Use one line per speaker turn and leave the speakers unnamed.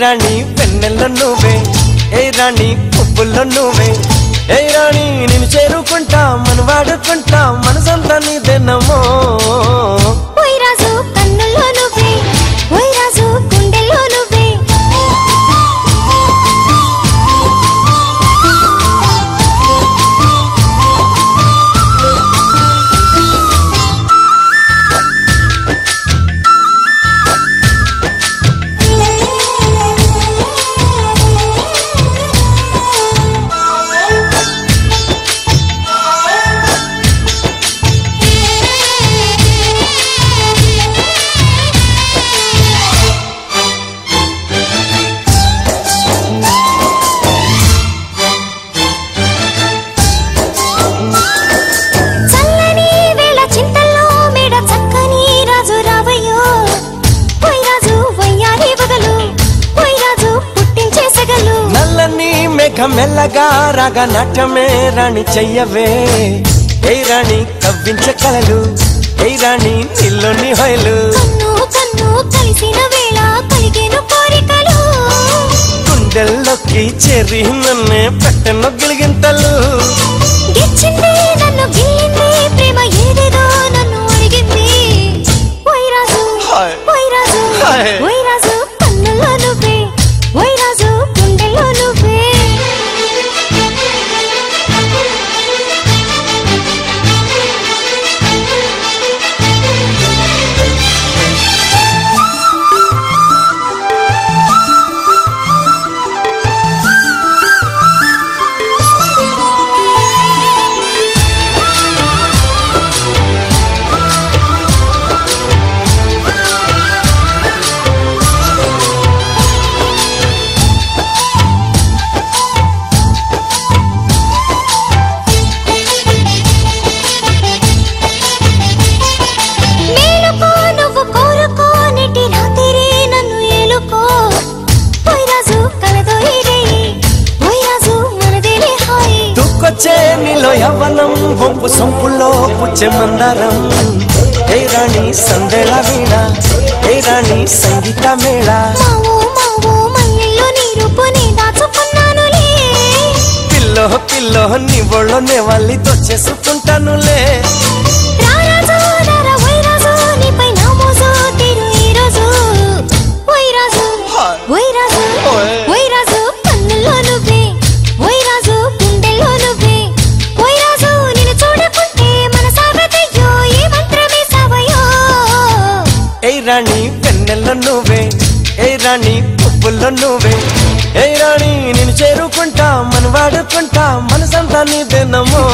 రాణి పెన్నెల్లో నువ్వే ఏ రాణి పువ్వుల్లో నువ్వే ఏ రాణి నేను చేరుకుంటా మన వాడుకుంటా మనసంతా నీదేనమ్మో
ఓయ్ రాజు కన్నుల్లో నువ్వే ఓయ్ రాజు గుండెల్లో నువ్వే చల్లని వేళ చింతల్లో మేడ చక్కని రాజు రావయ్యో ఓయ్ రాజు వయ్యారి బదులు ఓయ్ రాజు పుట్టించే సగలు
నల్లని మేఘం మెల్లగా రాగా నాట్యమే రాణి చెయ్యవే ఏ రాణి కవ్వించ కలలు ఏ రాణి నిల్లుని హొయలు
కన్ను కన్ను కలిసిన వేళ కలిగేను కోరికలు
గుండెల్లోకి చెరి నన్నే పెట్టెను గిలిగింతలు
గిచ్చింది నన్ను గిల్లింది ప్రేమ ఏదేదో నన్ను అడిగింది ఓయ్ రాజు
హాయ్.
ఓయ్ రాజు
హాయ్.
ఓయ్ రాజు కన్నుల్లో నువ్వే ఓయ్ రాజు గుండెల్లో నువ్వే మేలుకో నువ్వు కోరుకో నెటి రాత్రి నన్ను ఏలుకో ఓయ్ రాజు కలదో ఇదే ఓయ్ రాజు మనదేలే హాయ్
దుక్కొచ్చే నీలో యవ్వనం వంపు సొంపుల్లో పుచ్చే మందారం ఏ రాణి సందేళ వీణ ఏ రాణి సంగీత మేళ
మావో మావో మల్లెల్లో నీ రూపుని దాచుకున్నానులే
పిల్లో పిల్లో నీ ఒళ్ళోనే వాళ్ళి దొచ్చేసుకుంటానులే
రారాజు రారా ఓయ్ రాజు నీపై నా మోజు తీరు ఈ రోజు ఓయ్ రాజు
హాయ్.
ఓయ్ రాజు
ఓయ్.
ఓయ్ రాజు కన్నుల్లో నువ్వే ఓయ్ రాజు గుండెల్లో నువ్వే ఓయ్ రాజు నిన్ను చూడకుంటే మన సాగతయ్యో ఏ మంత్రమే సావయో
ఏ రాణి పెన్నెల్లో నువ్వే ఏ రాణి పువ్వుల్లో నువ్వే ఏ రాణి నేను చేరుకుంటా మన వాడుకుంటా మనసంతా నీదేనమ్మో